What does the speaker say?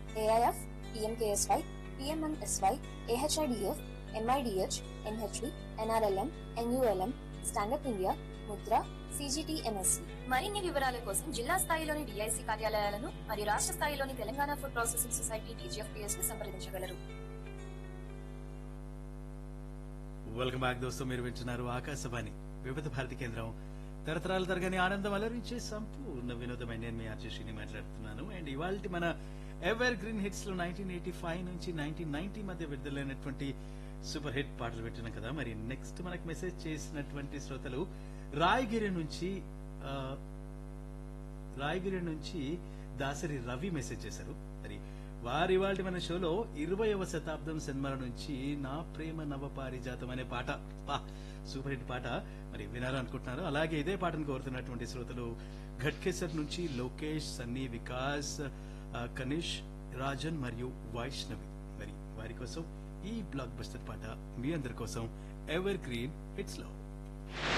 AIF PMKSY PMNSY AHIDF MIDH NHB NRLM NULM stand up India Mudra CGTMSC మరిన్ని వివరాల కోసం జిల్లా స్థాయిలోని డిఐసి కార్యాలయాలను మరియు రాష్ట్ర స్థాయిలోని Telangana food processing society TGFPS ను సంప్రదించగలరు వెల్కమ్ బ్యాక్ దోస్తు మీరు వింటున్నారు ఆకాశవాణి వివిధ భారతి కేంద్రం తరతరాల తరగని ఆనందం అలరించే సంపూర్ణ వినోదమైన నేను మీ ఆర్జేషిని మాట్లాడుతున్నాను అండ్ ఇవాళ మన ఎవర్ గ్రీన్ హిట్స్ లో నైన్టీన్ ఎయిటీ ఫైవ్ నుంచి నైన్టీన్ నైన్టీ మధ్య విడుదలైనటువంటి సూపర్ హిట్ పాటలు వింటున్నాం కదా మరి నెక్స్ట్ మనకు మెసేజ్ చేసినటువంటి శ్రోతలు రాయగిరి నుంచి ఆ, రాయగిరి నుంచి దాసరి రవి మెసేజ్ చేశారు మరి వారి వాళ్ళ మన షోలో ఇరవయవ శతాబ్దం సినిమాల నుంచి నా ప్రేమ నవ పారిజాతం అనే పాట పా సూపర్ హిట్ పాట మరి వినాలనుకుంటున్నారు అలాగే ఇదే పాటను కోరుతున్నటువంటి శ్రోతలు ఘట్కేసర్ నుంచి లోకేష్ సన్నీ వికాస్ ఆ, కనిష్ రాజన్ మరియు వైష్ణవి మరి వారి కోసం ఈ బ్లాక్ బస్టర్ పాట మీ అందరి కోసం ఎవర్ గ్రీన్ హిట్స్ లో